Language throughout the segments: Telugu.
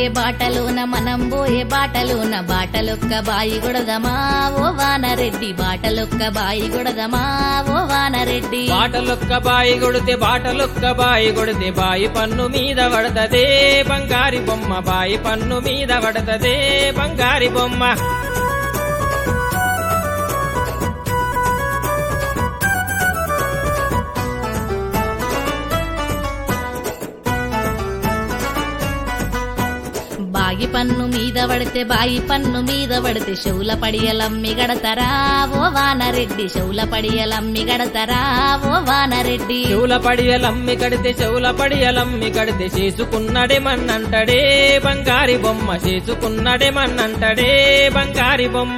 పోయే బాటలోన మనం పోయే బాటలోన బాటలొక్క బాయి గొడదమా ఓ వానరెడ్డి బాటలొక్క బాయి గొడదమా ఓ వానరెడ్డి బాటలొక్క బాయి కొడితే బాటలొక్క బాయి కొడితే బాయి పన్ను మీద పడతదే బంగారి బొమ్మ బాయి పన్ను మీద పడతదే బంగారి బొమ్మ బాగి పన్ను మీద పడితే బాయి పన్ను మీద పడితే చెవుల పడియలమ్మి గడతరా ఓ వానరెడ్డి చెవుల పడియలమ్మి గడతరా ఓ వానరెడ్డి చెవుల పడియలమ్మి కడితే చెవుల పడియలమ్మి కడితే చేసుకున్నడే మన్నంటడే బంగారి బొమ్మ చేసుకున్నడే మన్నంటడే బంగారి బొమ్మ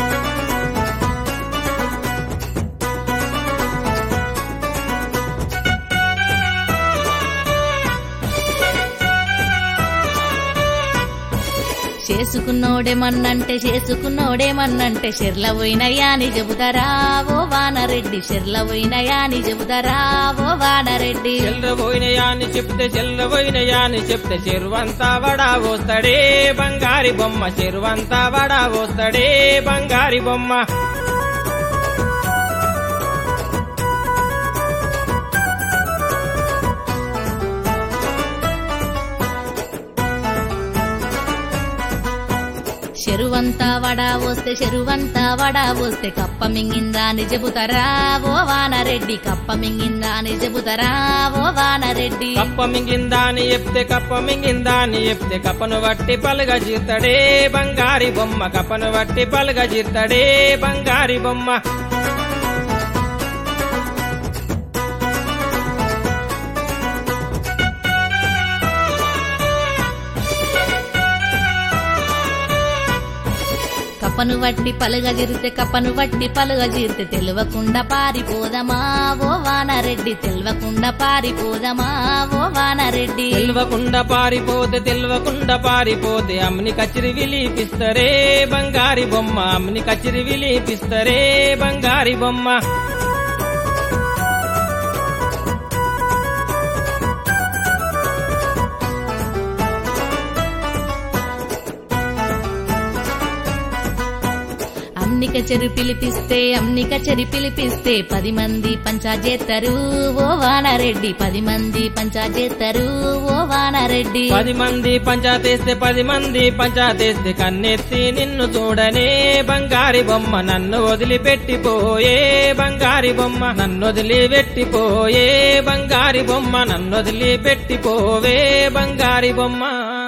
చేసుకున్నోడేమన్నంటే చేసుకున్నోడేమన్నంటే షెర్ల పోయినయా అని చెబుతారా ఓ వానరెడ్డి షెర్ల పోయినయా అని చెబుతారా ఓ వానరెడ్డి చెల్లబోయినయా అని చెప్తే చెల్లబోయినయా అని చెప్తే చెరువంతా వడా పోస్తాడే బంగారి బొమ్మ చెరువంతా వడా పోస్తాడే బంగారి బొమ్మ చెరువంతా వడా వస్తే చెరువంతా వడా వస్తే కప్ప మింగిందా అని చెబుతారా ఓ వానరెడ్డి కప్ప మింగిందా అని చెబుతారా ఓ వానరెడ్డి కప్ప మింగిందా అని చెప్తే కప్ప మింగిందా అని చెప్తే కప్పను వట్టి పలుగ జీర్తడే బంగారి బొమ్మ కప్పను వట్టి పలుగ జీర్తడే బంగారి బొమ్మ కప్పను వట్టి పలుగజిరితే కప్పను వట్టి పలుగజిరితే తెలియకుండా పారిపోదమా ఓ వానరెడ్డి తెలియకుండా పారిపోదమా ఓ వానరెడ్డి తెల్వకుండా పారిపోతే తెల్వకుండా పారిపోతే అమ్మని కచ్చిరి విలీపిస్తరే బంగారి బొమ్మ అమ్మని కచ్చిరి విలీపిస్తరే బంగారి బొమ్మ అమ్ని కచెరి పిలిపిస్తే అమ్ని కచెరి పిలిపిస్తే పది మంది పంచాజేత్తరు ఓ వానరెడ్డి పది మంది పంచాజేత్తరు ఓ వానరెడ్డి పది మంది పంచాతేస్తే పది మంది పంచాతేస్తే కన్నెత్తి నిన్ను చూడనే బంగారి బొమ్మ నన్ను వదిలిపెట్టిపోయే బంగారి బొమ్మ నన్ను వదిలిపెట్టిపోయే బంగారి బొమ్మ నన్ను వదిలిపెట్టిపోవే బంగారి బొమ్మ